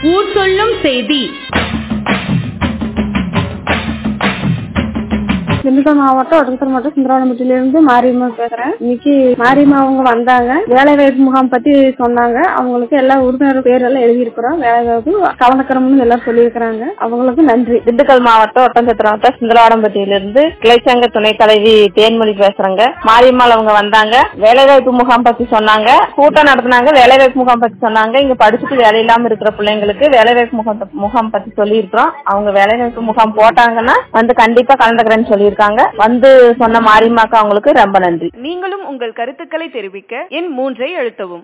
ஊர் சொல்லும் செய்தி திண்டுக்கல் மாவட்டம் ஒட்டன்சர் மாவட்டம் சுந்தரவனம்பட்டியில இருந்து மாரியம்மா பேசுறேன் இன்னைக்கு மாரியம்மா அவங்க வந்தாங்க வேலை வாய்ப்பு முகாம் பத்தி சொன்னாங்க அவங்களுக்கு எல்லா உறுப்பினர் பேர் எல்லாம் எழுதியிருக்கிறோம் வேலை வாய்ப்பு கலந்துக்கிறோம்னு எல்லாரும் சொல்லியிருக்கிறாங்க அவங்களுக்கு நன்றி திண்டுக்கல் மாவட்டம் ஒட்டஞ்சத்திரம் சுந்தரவாடம்பட்டியிலிருந்து கிளைச்சங்க துணை தலைவி தேன்மொழி பேசுறேங்க மாரியம்மாள் அவங்க வந்தாங்க வேலைவாய்ப்பு முகாம் பத்தி சொன்னாங்க கூட்டம் நடத்தினாங்க வேலைவாய்ப்பு முகாம் பத்தி சொன்னாங்க இங்க படிச்சுட்டு வேலை இல்லாம இருக்கிற பிள்ளைங்களுக்கு வேலைவாய்ப்பு முகாம் முகாம் பத்தி சொல்லியிருக்கிறோம் அவங்க வேலைவாய்ப்பு முகாம் போட்டாங்கன்னா வந்து கண்டிப்பா கலந்துக்கிறேன்னு சொல்லியிருக்காங்க வந்து சொன்ன மாரியம்மாக்கு அவங்களுக்கு ரொம்ப நன்றி நீங்களும் உங்கள் கருத்துக்களை தெரிவிக்க எண் மூன்றை அழுத்தவும்